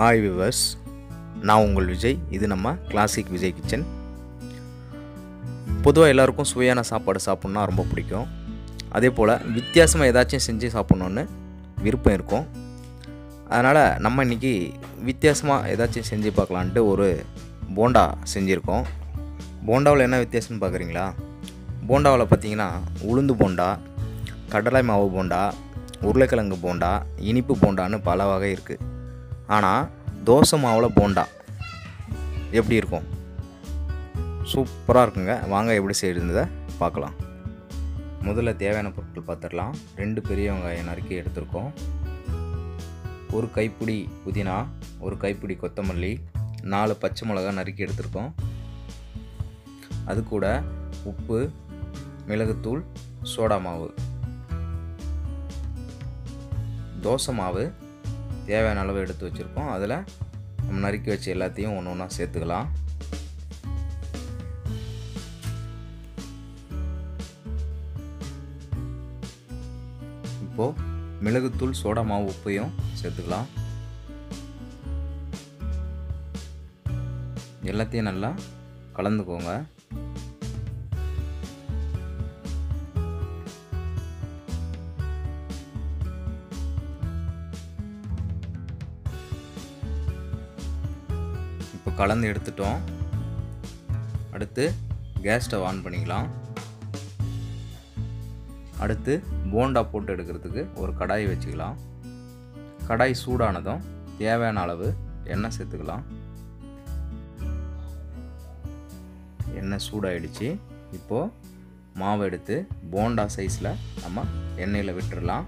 hi viewers நான் உங்கள் விஜய் இது நம்ம கிளாசிக் விஜய் கிச்சன் பொதுவாக எல்லாருக்கும் சுவையான சாப்பாடு சாப்பிட்ணுன்னா ரொம்ப பிடிக்கும் அதே போல் வித்தியாசமாக ஏதாச்சும் செஞ்சு சாப்பிட்ணுன்னு விருப்பம் இருக்கும் அதனால் நம்ம இன்றைக்கி வித்தியாசமாக ஏதாச்சும் செஞ்சு பார்க்கலான்ட்டு ஒரு போண்டா செஞ்சுருக்கோம் போண்டாவில் என்ன வித்தியாசம்னு பார்க்குறீங்களா போண்டாவில் பார்த்தீங்கன்னா உளுந்து போண்டா கடலை மாவு போண்டா உருளைக்கிழங்கு போண்டா இனிப்பு போண்டான்னு பல வகை இருக்குது ஆனால் தோசை மாவில் போண்டா எப்படி இருக்கும் சூப்பராக இருக்குங்க வாங்க எப்படி செய்யுறதை பார்க்கலாம் முதல்ல தேவையான பொருட்கள் பார்த்துடலாம் ரெண்டு பெரிய வெங்காயம் நறுக்கி எடுத்திருக்கோம் ஒரு கைப்பிடி புதினா ஒரு கைப்பிடி கொத்தமல்லி நாலு பச்சை மிளகா நறுக்கி எடுத்திருக்கோம் அது கூட உப்பு மிளகுத்தூள் சோடா மாவு தோசை மாவு தேவையான அளவு எடுத்து வச்சுருக்கோம் அதில் நம்ம நறுக்கி வச்ச எல்லாத்தையும் ஒன்று ஒன்றா சேர்த்துக்கலாம் இப்போது மிளகுத்தூள் சோடா மாவு உப்பையும் சேர்த்துக்கலாம் எல்லாத்தையும் நல்லா கலந்துக்கோங்க இப்போ கலந்து எடுத்துட்டோம் அடுத்து கேஸ் ஸ்டவ் ஆன் பண்ணிக்கலாம் அடுத்து போண்டா போட்டு எடுக்கிறதுக்கு ஒரு கடாய் வச்சுக்கலாம் கடாய் சூடானதும் தேவையான அளவு எண்ணெய் சேர்த்துக்கலாம் எண்ணெய் சூடாயிடுச்சு இப்போது மாவு எடுத்து போண்டா சைஸில் நம்ம எண்ணெயில் விட்டுடலாம்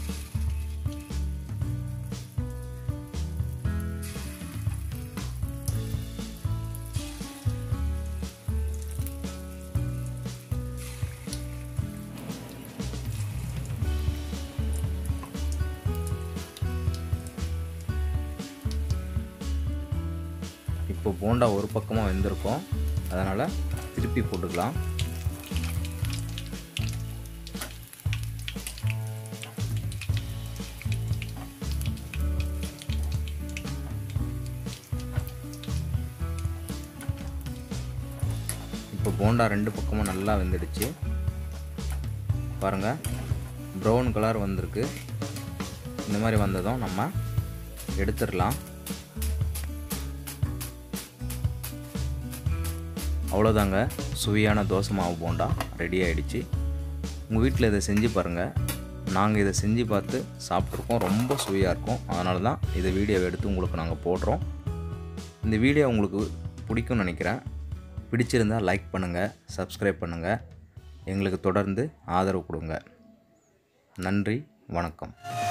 இப்போ போண்டா ஒரு பக்கமாக வெந்திருக்கும் அதனால் திருப்பி போட்டுக்கலாம் இப்போ போண்டா ரெண்டு பக்கமும் நல்லா வெந்துடுச்சு பாருங்கள் ப்ரௌன் கலர் வந்திருக்கு இந்த மாதிரி வந்ததும் நம்ம எடுத்துடலாம் அவ்வளோதாங்க சுவையான தோசை மாவு போண்டா ரெடி ஆகிடுச்சு உங்கள் வீட்டில் இதை செஞ்சு பாருங்கள் நாங்கள் இதை செஞ்சு பார்த்து சாப்பிட்ருக்கோம் ரொம்ப சுவையாக இருக்கும் அதனால தான் இதை வீடியோவை எடுத்து உங்களுக்கு நாங்கள் போடுறோம் இந்த வீடியோ உங்களுக்கு பிடிக்கும்னு நினைக்கிறேன் பிடிச்சிருந்தால் லைக் பண்ணுங்கள் சப்ஸ்கிரைப் பண்ணுங்கள் எங்களுக்கு தொடர்ந்து ஆதரவு கொடுங்க நன்றி வணக்கம்